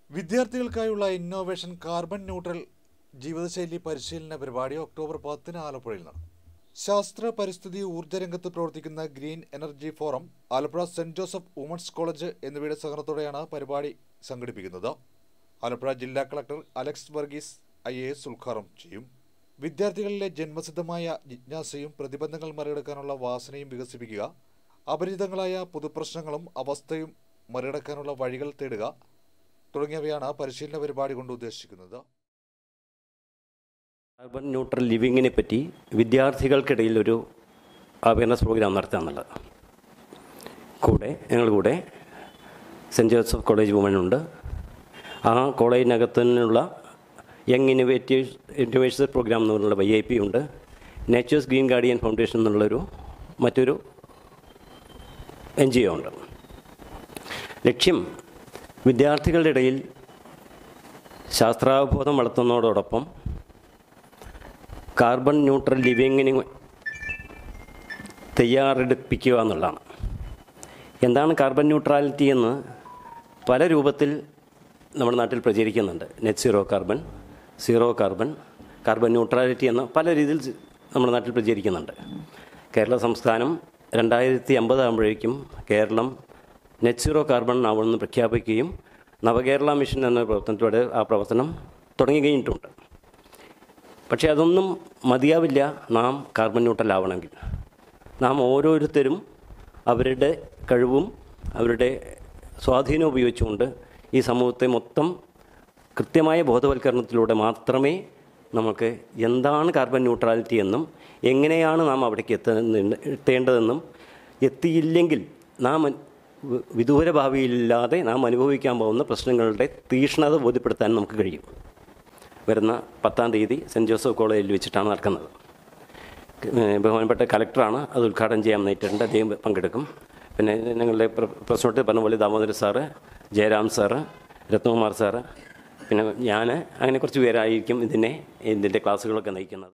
വിദ്യാർത്ഥികൾക്കായുള്ള innovation carbon neutral ജീവിതശൈലി പരിശീലന പരിപാടി ഒക്ടോബർ പത്തിന് ആലപ്പുഴയിൽ നടന്നു ശാസ്ത്ര പരിസ്ഥിതി ഊർജ്ജ രംഗത്ത് പ്രവർത്തിക്കുന്ന green energy forum Alappuzha saint Joseph women's college എന്നിവയുടെ സഹകരണത്തോടെയാണ് പരിപാടി സംഘടിപ്പിക്കുന്നത് ആലപ്പുഴ ജില്ലാ collector Alex Varghese I A S ഉദ്ഘാടനം ചെയ്യും വിദ്യാർത്ഥികളിലെ ജന്മസിദ്ധമായ ജിജ്ഞാസയും പ്രതിബന്ധങ്ങൾ മറികടക്കാനുള്ള വാസനയും വികസിപ്പിക്കുക അപരിചിതങ്ങളായ പൊതുപ്രശ്നങ്ങളും അവസ്ഥയും മറികടക്കാനുള്ള വഴികൾ തേടുക തുടങ്ങിയവയാണ് പരിശീലന പരിപാടി കൊണ്ട് ഉദ്ദേശിക്കുന്നത് കാർബൺ ന്യൂട്രൽ ലിവിങ്ങിനെ പറ്റി വിദ്യാർത്ഥികൾക്കിടയിൽ ഒരു അവയർനെസ് പ്രോഗ്രാം നടത്തുക എന്നുള്ളത് കൂടെ ഞങ്ങൾ കൂടെ സെൻറ്റ് ജോസഫ് കോളേജ് വുമൺ ഉണ്ട് ആ കോളേജിനകത്ത് നിന്നുള്ള യങ് ഇന്നോവേറ്റീവ്സ് ഇന്നോവേഷൻസ് പ്രോഗ്രാം എന്ന് പറഞ്ഞുള്ള വൈ ഐ പി ഉണ്ട് നേച്ചേഴ്സ് ഗ്രീൻ ഗാർഡിയൻ ഫൗണ്ടേഷൻ എന്നുള്ളൊരു മറ്റൊരു എൻ ജി ഒ ഉണ്ട് ലക്ഷ്യം വിദ്യാർത്ഥികളുടെ ഇടയിൽ ശാസ്ത്രാവബോധം വളർത്തുന്നതോടൊപ്പം കാർബൺ ന്യൂട്രൽ ലിവിങ്ങിന് തയ്യാറെടുപ്പിക്കുക എന്നുള്ളതാണ് എന്താണ് കാർബൺ ന്യൂട്രാലിറ്റി എന്ന് പല രൂപത്തിൽ നമ്മുടെ നാട്ടിൽ പ്രചരിക്കുന്നുണ്ട് net zero carbon zero carbon carbon neutrality എന്ന പല രീതിയിൽ നമ്മുടെ നാട്ടിൽ പ്രചരിക്കുന്നുണ്ട് കേരള സംസ്ഥാനം രണ്ടായിരത്തി അമ്പതാകുമ്പോഴേക്കും കേരളം നെറ്റ് സീറോ കാർബൺ ആവുമെന്ന് പ്രഖ്യാപിക്കുകയും നവകേരള മിഷൻ എന്ന പ്രവർത്തനത്തോടെ ആ പ്രവർത്തനം തുടങ്ങി കഴിഞ്ഞിട്ടുണ്ട് പക്ഷേ അതൊന്നും മതിയാവില്ല നാം കാർബൺ ന്യൂട്രൽ ആവണമെങ്കിൽ നാം ഓരോരുത്തരും അവരുടെ കഴിവും അവരുടെ സ്വാധീനം ഉപയോഗിച്ചുകൊണ്ട് ഈ സമൂഹത്തെ മൊത്തം കൃത്യമായ ബോധവൽക്കരണത്തിലൂടെ മാത്രമേ നമുക്ക് എന്താണ് കാർബൺ ന്യൂട്രാലിറ്റി എന്നും എങ്ങനെയാണ് നാം അവിടേക്ക് എത്തുന്ന എത്തേണ്ടതെന്നും എത്തിയില്ലെങ്കിൽ നാം അൻ- വി- വിദൂര ഭാവിയില്ലാതെ നാം അനുഭവിക്കാൻ പോകുന്ന പ്രശ്നങ്ങളുടെ തീക്ഷ്ണത ബോധ്യപ്പെടുത്താൻ നമുക്ക് കഴിയും വരുന്ന പത്താം തീയതി സെൻറ്റ് ജോസഫ് കോളേജിൽ വെച്ചിട്ടാണ് നടക്കുന്നത് ഏഹ് ബഹുമാനപ്പെട്ട കലക്ടറാണ് അത് ഉദ്ഘാടനം ചെയ്യാൻ നേരിട്ടുണ്ട് അദ്ദേഹം പങ്കെടുക്കും പിന്നെ ഞങ്ങളുടെ പ്ര- പ്രസിഡന്റ് പറഞ്ഞ പോലെ Damodara sir Jayaram sir Ratnakumar sir പിന്നെ ഞാൻ അങ്ങനെ കുറച്ച് പേരായിരിക്കും ഇതിനെ ഇതിൻ്റെ ക്ലാസ്സുകളൊക്കെ നയിക്കുന്നത്